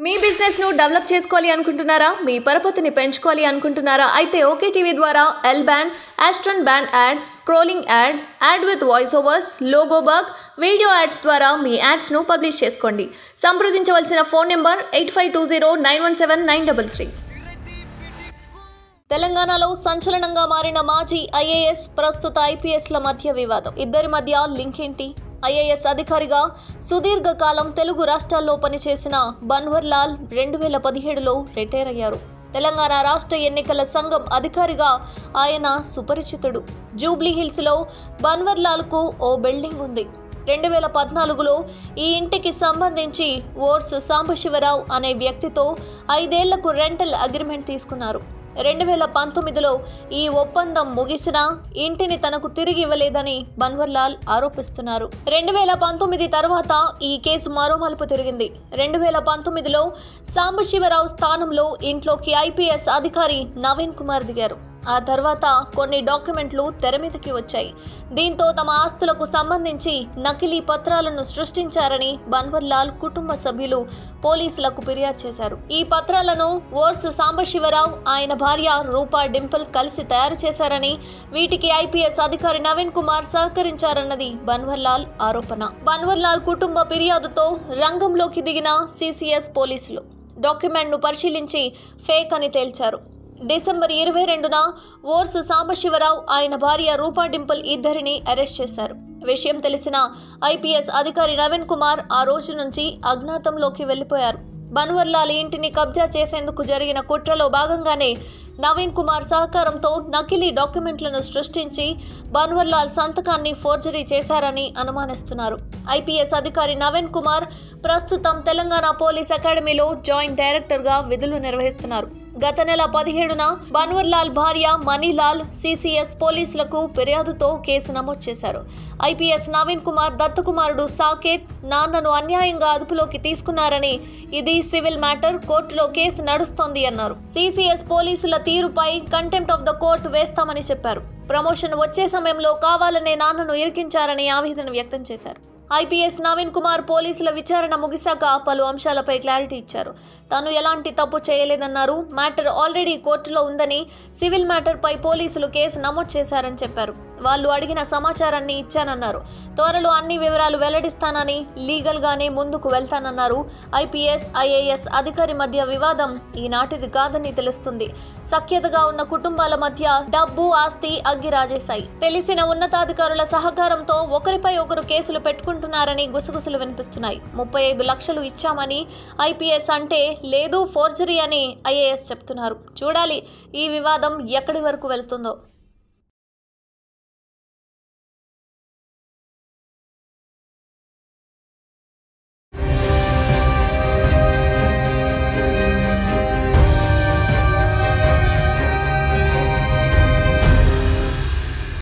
మీ business ను develop చేసుకోవాలి అనుకుంటున్నారా మీ పరపతిని పెంచుకోవాలి అనుకుంటున్నారా అయితే ఓకే టీవీ ద్వారా ఎల్ బ్యాండ్ ఆస్ట్రన్ band ad scrolling ad ad with voice overs logo bug video ads ద్వారా మీ యాడ్స్ ను పబ్లిష్ చేసుకోండి సంప్రదించవలసిన phone number eight five two zero nine one seven nine double three తెలంగాణలో సంచలనంగా మారిన మాజీ ఐఏఎస్ ప్రస్తుత ఐపీఎస్ల మధ్య వివాదం ఇద్దరి మధ్య లింక్ ఏంటి ఐఏఎస్ అధికారిగా సుదీర్ఘకాలం తెలుగు రాష్ట్రాల్లో పనిచేసిన బన్వర్ లాల్ రెండు వేల పదిహేడులో రిటైర్ అయ్యారు తెలంగాణ రాష్ట్ర ఎన్నికల సంఘం అధికారిగా ఆయన సుపరిచితుడు జూబ్లీ హిల్స్లో బన్వర్ లాల్కు ఓ బిల్డింగ్ ఉంది రెండు వేల పద్నాలుగులో ఈ ఇంటికి సంబంధించి ఓర్సు సాంబశివరావు అనే వ్యక్తితో ఐదేళ్లకు రెంటల్ అగ్రిమెంట్ తీసుకున్నారు రెండు వేల పంతొమ్మిదిలో ఈ ఒప్పందం ముగిసినా ఇంటిని తనకు తిరిగి ఇవ్వలేదని బన్వర్లాల్ ఆరోపిస్తున్నారు రెండు వేల పంతొమ్మిది తర్వాత ఈ కేసు మరో మలుపు తిరిగింది రెండు వేల పంతొమ్మిదిలో సాంబశివరావు స్థానంలో ఇంట్లోకి ఐపీఎస్ అధికారి నవీన్ కుమార్ దిగారు ఆ తర్వాత కొన్ని డాక్యుమెంట్లు తెర మీదకి వచ్చాయి దీంతో తమ ఆస్తులకు సంబంధించి నకిలీ పత్రాలను సృష్టించారని బన్వర్లాల్ కుటుంబ సభ్యులు పోలీసులకు ఫిర్యాదు చేశారు ఈ పత్రాలను ఓర్సు సాంబశివరావు ఆయన భార్య రూపా డింపుల్ కలిసి తయారు చేశారని వీటికి ఐపీఎస్ అధికారి నవీన్ కుమార్ సహకరించారన్నది బన్వర్లాల్ ఆరోపణ బన్వర్లాల్ కుటుంబ ఫిర్యాదుతో రంగంలోకి దిగిన సిసిఎస్ పోలీసులు డాక్యుమెంట్ను పరిశీలించి ఫేక్ అని తేల్చారు డిసెంబర్ ఇరవై రెండున ఓర్సు సాంబశివరావు ఆయన భార్య రూపా డింపుల్ ఇద్దరిని అరెస్ట్ చేశారు విషయం తెలిసిన ఐపీఎస్ అధికారి నవీన్ కుమార్ ఆ రోజు నుంచి అజ్ఞాతంలోకి వెళ్లిపోయారు బన్వర్లాల్ ఇంటిని కబ్జా చేసేందుకు జరిగిన కుట్రలో భాగంగానే నవీన్ కుమార్ సహకారంతో నకిలీ డాక్యుమెంట్లను సృష్టించి బన్వర్లాల్ సంతకాన్ని ఫోర్జరీ చేశారని అనుమానిస్తున్నారు ఐపీఎస్ అధికారి నవీన్ కుమార్ ప్రస్తుతం తెలంగాణ పోలీస్ అకాడమీలో జాయింట్ డైరెక్టర్గా విధులు నిర్వహిస్తున్నారు గత నెల పదిహేడున బన్వర్లాల్ భార్య మనీలాల్ సిసిఎస్ పోలీసులకు ఫిర్యాదుతో కేసు నమోదు చేశారు ఐపీఎస్ నవీన్ కుమార్ దత్తకుమారుడు సాకేత్ నాన్నను అన్యాయంగా అదుపులోకి తీసుకున్నారని ఇది సివిల్ మ్యాటర్ కోర్టులో కేసు నడుస్తోంది అన్నారు సిసిఎస్ పోలీసుల తీరుపై కంటెంప్ట్ ఆఫ్ ద కోర్టు వేస్తామని చెప్పారు ప్రమోషన్ వచ్చే సమయంలో కావాలనే నాన్నను ఇరికించారని ఆవేదన వ్యక్తం చేశారు ఐపీఎస్ నవీన్ కుమార్ పోలీసుల విచారణ ముగిశాక పలు అంశాలపై క్లారిటీ ఇచ్చారు తాను ఎలాంటి తప్పు చేయలేదన్నారు మ్యాటర్ ఆల్రెడీ కోర్టులో ఉందని సివిల్ మ్యాటర్పై పోలీసులు కేసు నమోదు చేశారని చెప్పారు వాళ్ళు అడిగిన సమాచారాన్ని ఇచ్చానన్నారు త్వరలో అన్ని వివరాలు వెల్లడిస్తానని లీగల్గానే ముందుకు వెళ్తానన్నారు ఐపీఎస్ ఐఏఎస్ అధికారి మధ్య వివాదం ఈనాటిది కాదని తెలుస్తుంది సఖ్యతగా ఉన్న కుటుంబాల మధ్య డబ్బు ఆస్తి అగ్గి రాజేశాయి తెలిసిన ఉన్నతాధికారుల సహకారంతో ఒకరిపై ఒకరు కేసులు పెట్టుకుంటున్నారని గుసగుసలు వినిపిస్తున్నాయి ముప్పై ఐదు లక్షలు ఇచ్చామని ఐపీఎస్ అంటే లేదు ఫోర్జరీ అని ఐఏఎస్ చెప్తున్నారు చూడాలి ఈ వివాదం ఎక్కడి వరకు వెళ్తుందో